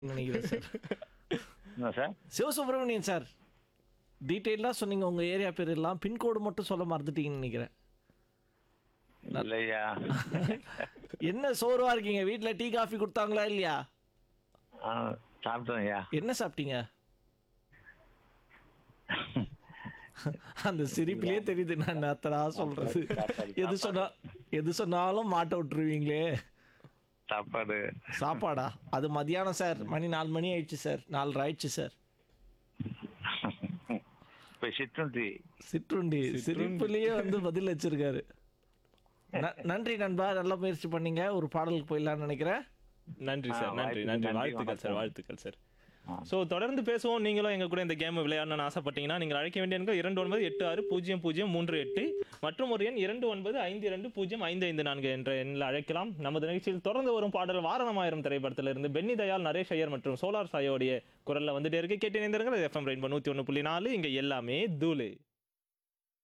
நினைக்கிறேன் சார் என்ன sir Sivasubramanian sir டீட்டெயிலாக சொன்னீங்க உங்கள் ஏரியா பேர் எல்லாம் பின்கோடு மட்டும் சொல்ல மறந்துட்டீங்கன்னு நினைக்கிறேன் இல்லையா என்ன சோர்வா இருக்கீங்க வீட்டில் டீ காஃபி கொடுத்தாங்களா இல்லையா ஆ சாப்பிட்டோம் ஐயா என்ன சாப்பிட்டீங்க அந்த சிரிப்பிலே தெரியுது நான் அத்தடா சொல்றது எது சொன்னா எது சொன்னாலும் மாட்ட விட்டுருவீங்களே சாப்பாடு சாப்பாடா அது மதியானம் சார் மணி நாலு மணி ஆயிடுச்சு சார் நாலரை ஆயிடுச்சு சார் இப்போ சிற்றுண்டி சிற்றுண்டி சிரிப்புலயே வந்து பதில் வச்சிருக்காரு ந- நன்றி நண்பா நல்ல முயற்சி பண்ணீங்க ஒரு பாடலுக்கு போயிடலாம்னு நினைக்கிறேன் நன்றி சார் ஆ, நன்றி வாய்ப்புக்கு நன்றி நன்றி, வாழ்த்துக்கள் சார் வணக்கம். வாழ்த்துக்கள் சார் ஸோ தொடர்ந்து பேசுவோம் நீங்களும் எங்க கூட இந்த கேம் விளையாடணும்னு ஆசைப்பட்டீங்கன்னா நீங்கள் அழைக்க வேண்டிய எண்கள் இரண்டு ஒன்பது எட்டு ஆறு பூஜ்ஜியம் பூஜ்ஜியம் மூன்று எட்டு மற்றும் ஒரு எண் இரண்டு ஒன்பது ஐந்து இரண்டு பூஜ்ஜியம் ஐந்து ஐந்து நான்கு என்ற எண்ணில் அழைக்கலாம் நமது நிகழ்ச்சியில் தொடர்ந்து வரும் பாடல் வாரணமாயிரம் திரைப்படத்திலிருந்து பென்னி தயாள் நரேஷ் ஐயர் மற்றும் சோலார் சாயோடைய குரல்ல வந்துட்டே இருக்கு கேட்டு இணைந்திருங்கள் எஃப்எம் ரெயின்போ நூற்றி ஒன்று புள்ளி நாலு இங்கே எல்லாமே தூளு